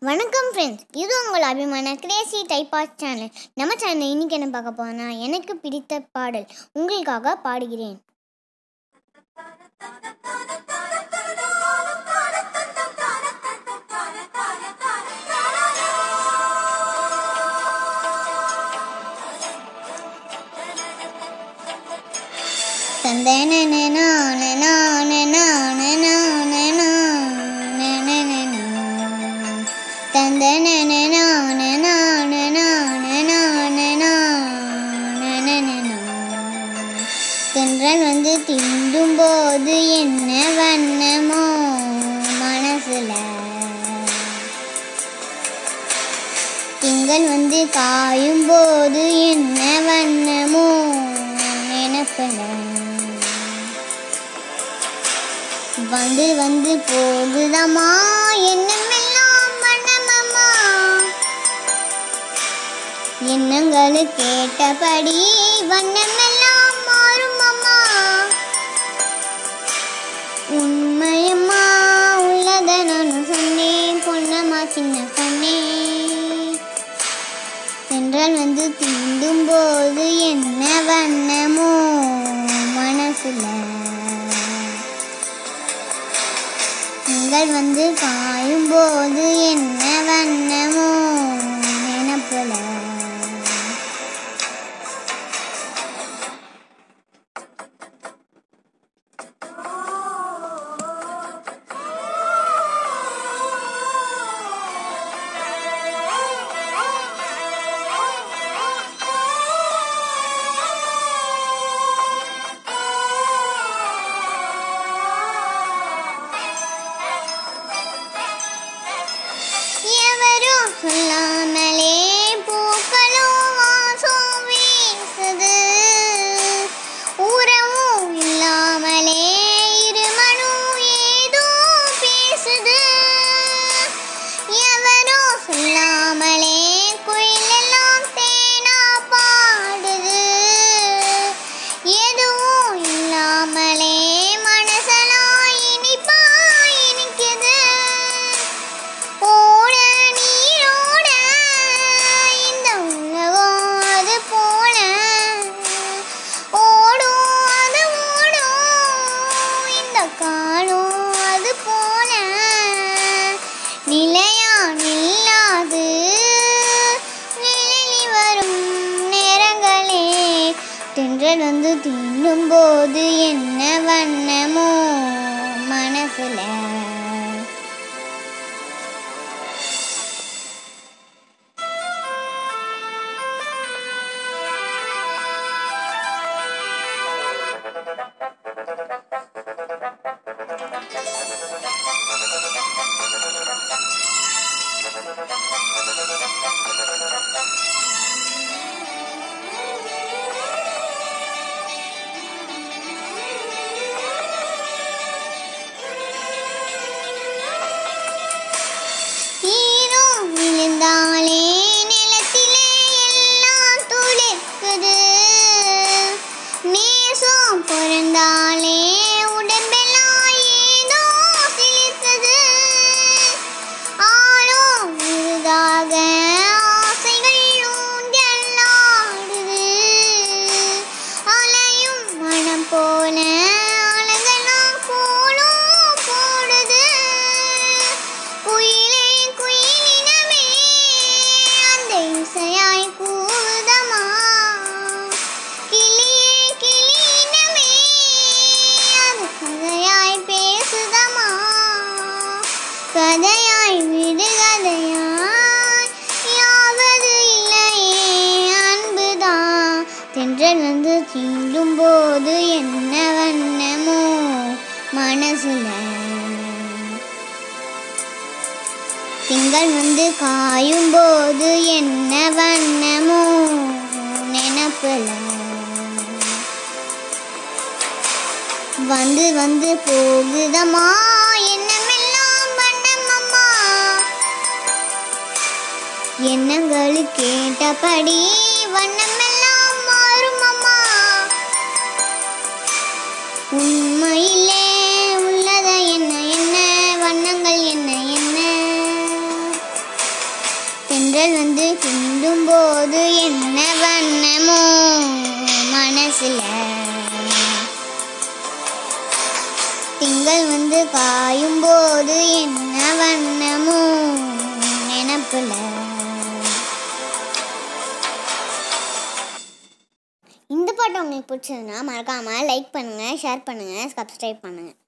வணக்கம் ஃப்ரெண்ட்ஸ் இது உங்கள் அபிமான கிரேசி டைபாஸ் சேனல் நம்ம சேனல் இன்னைக்கு என்ன பார்க்க போனா எனக்கு பிடித்த பாடல் உங்களுக்காக பாடுகிறேன் தென்றல் வந்து திண்டும் போது என்ன வண்ணமோ மனசுல திங்கள் வந்து காயும் போது என்ன வண்ணமோ நினப்புல வந்து வந்து போகுதம்மா எண்ணமெல்லாம் வண்ணமம்மா எண்ணங்களுக்கு கேட்டபடி வண்ணமெல்லாம் மாறும் அம்மா உண்மையம்மா உள்ளத நான் சொன்னேன் பொன்னம்மா சின்ன கண்ணே என்றால் வந்து தீண்டும் போது என்ன வண்ணமோ மனசுல திங்கள் வந்து காயும் போது என்ன வண்ணமோ நினப்புல எவரோ சொல்லாமலே பூக்களும் வாசம் வீசுது உறவும் இல்லாமலே இருமனும் ஏதோ பேசுது எவரோ சொல்லாமலே குயிலெல்லாம் தேனா பாடுது எதுவும் இல்லாமலே மனசெல்லாம் இனிப்பா இனிக்குது ஓட நீரோட இந்த உலகம் அது போல ஓடும் அது ஓடும் இந்த காலம் அது போல நிலையா நில்லாது நிழலி வரும் நேரங்களே தென்றல் வந்து தீண்டும் போது என்ன வண்ணமோ மனசுல ஈரோ விழுந்தாலே நிலத்திலே எல்லாம் துளிர்க்குது நேசம் பிறந்தாலே உடம்பெல்லாம் ஏதோ சிலிர்க்குது ஆளோ விருதாக ஆசைகள் ஊஞ்சலாடுது அலையும் மனம் போல அழகெல்லாம் கோலம் போடுது குயிலே குயிலினமே அந்த இசையாய் கூதமா கிளியே கிளியினமே அது கதையாய் பேசுதமா கதையாய் விடுகதையாய் யாவது இல்லையே அன்புதான் தென்றல் வந்து தீண்டும் போது என்ன வண்ணமோ மனசுல திங்கள் வந்து காயும் போது என்ன வண்ணமோ நினப்புல வந்து வந்து போகுதம்மா எண்ணமெல்லாம் வண்ணமம்மா எண்ணங்களுக்கு கேட்டபடி வண்ணமெல்லாம் மாறும் அம்மா உண்மையிலே உள்ளத என்ன என்ன வண்ணங்கள் என்ன என்ன சிந்தும் போது என்ன வண்ணமோ மனசுல திங்கள் வந்து காயும் போது என்ன வண்ணமோ நினப்புல இந்த பாட்டு உங்களுக்கு பிடிச்சதுன்னா மறக்காமல் லைக் பண்ணுங்கள் ஷேர் பண்ணுங்கள் சப்ஸ்கிரைப் பண்ணுங்கள்